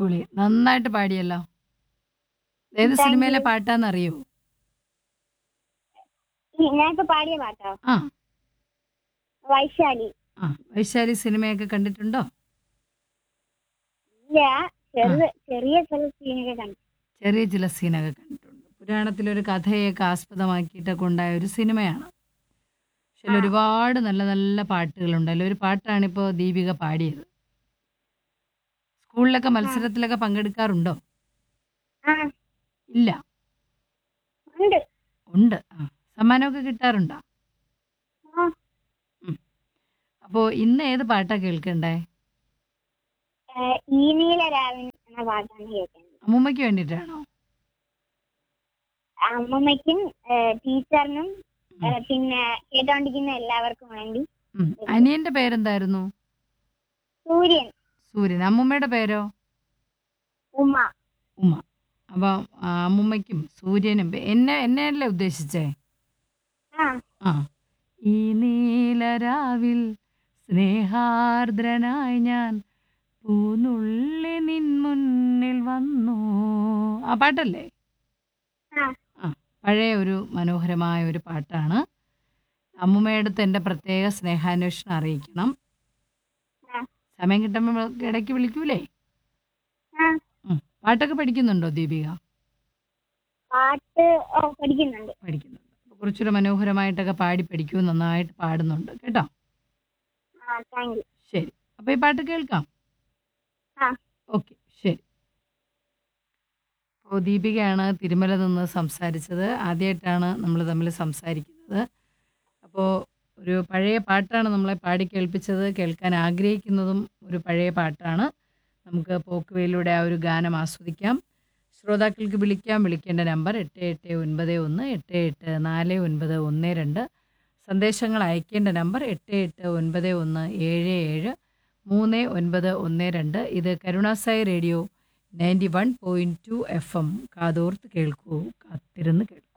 അടിപൊളി നന്നായിട്ട് പാടിയല്ലോ ഏത് Thank സിനിമയിലെ you. പാട്ടാന്നറിയോ ഞാനിപ്പോ പാടിയ പാട്ടോ ആ വൈശാലി ആ വൈശാലി സിനിമയൊക്കെ കണ്ടിട്ടുണ്ടോ ഇല്ല ചെറു ചെറിയ ചില സീനൊക്കെ കണ്ടു ചെറിയ ചില സീനൊക്കെ കണ്ടിട്ടുണ്ട് പുരാണത്തിലൊരു കഥയൊക്കെ ആസ്പദമാക്കിയിട്ടൊക്കെ ഉണ്ടായ ഒരു സിനിമയാണ് പക്ഷെ അതിൽ ആ. ഒരുപാട് നല്ല നല്ല പാട്ടുകളുണ്ട് അതിൽ ഒരു പാട്ടാണ് ഇപ്പോൾ ദീപിക പാടിയത് സ്കൂളിലൊക്കെ മത്സരത്തിലൊക്കെ പങ്കെടുക്കാറുണ്ടോ ആ ഇല്ല ഉണ്ട് ഉണ്ട് ആ സമ്മാനമൊക്കെ കിട്ടാറുണ്ടോ ആ അപ്പോൾ ഇന്ന് ഏത് പാട്ടാ കേൾക്കണ്ടേ ഏഹ്, ഈ നീല രാവിൻ എന്ന പാട്ടാണ് കേൾക്കുന്നത് അമ്മൂമ്മയ്ക്ക് വേണ്ടിയിട്ടാണോ അമ്മമ്മയ്ക്കും ഏഹ്, ടീച്ചറിനും ഏഹ്, പിന്നെ കേട്ടോണ്ടിരിക്കുന്ന എല്ലാവർക്കും വേണ്ടി ഉം. അനിയന്റെ പേരെന്തായിരുന്നു സൂര്യൻ സൂര്യൻ അമ്മൂമ്മയുടെ പേരോ ഉമ്മ ഉമ്മ അപ്പം ആ, അമ്മൂമ്മയ്ക്കും സൂര്യനും പേ- എന്നെ എന്നെയല്ലേ ഉദ്ദേശിച്ചേ ആ ആ ഈ നീലരാവിൽ സ്നേഹാർദ്രനായി ഞാൻ പൂനുള്ളി നിൻ മുന്നിൽ വന്നു ആ പാട്ടല്ലേ ആ ആ പഴയ ഒരു മനോഹരമായ ഒരു പാട്ടാണ് അമ്മുമ്മയടുത്ത് എൻ്റെ പ്രത്യേക സ്നേഹാന്വേഷണം അറിയിക്കണം ആ സമയം കിട്ടുമ്പോൾ ഇടയ്ക്ക് വിളിക്കൂലേ ആ ഉം. പാട്ടൊക്കെ പഠിക്കുന്നുണ്ടോ ദീപിക പാട്ട് ഓ, പഠിക്കുന്നുണ്ട് പഠിക്കുന്നുണ്ട് അപ്പോൾ കുറച്ചുകൂടെ മനോഹരമായിട്ടൊക്കെ പാടി പഠിക്കൂ നന്നായിട്ട് പാടുന്നുണ്ട് കേട്ടോ ആ താങ്ക് യു ശരി അപ്പോൾ ഈ പാട്ട് കേൾക്കാം ആ ഓക്കെ ശരി അപ്പോൾ ദീപികയാണ് തിരുമല നിന്ന് സംസാരിച്ചത് ആദ്യമായിട്ടാണ് നമ്മൾ തമ്മിൽ സംസാരിക്കുന്നത് അപ്പോൾ ഒരു പഴയ പാട്ടാണ് നമ്മളെ പാടി കേൾപ്പിച്ചത് കേൾക്കാൻ ആഗ്രഹിക്കുന്നതും ഒരു പഴയ പാട്ടാണ് നമുക്ക് പോക്കുവയിലൂടെ ആ ഒരു ഗാനം ആസ്വദിക്കാം ശ്രോതാക്കൾക്ക് വിളിക്കാം വിളിക്കേണ്ട നമ്പർ എട്ട് എട്ട് ഒൻപത് ഒന്ന് എട്ട് എട്ട് നാല് ഒൻപത് ഒന്ന് രണ്ട് സന്ദേശങ്ങൾ അയക്കേണ്ട നമ്പർ എട്ട് എട്ട് ഒൻപത് ഒന്ന് ഏഴ് ഏഴ് മൂന്ന് ഒൻപത് ഒന്ന് രണ്ട് ഇത് Karunasai radio ninety one point two F M കാതോർത്ത് കേൾക്കൂ കാത്തിരുന്ന് കേൾക്കൂ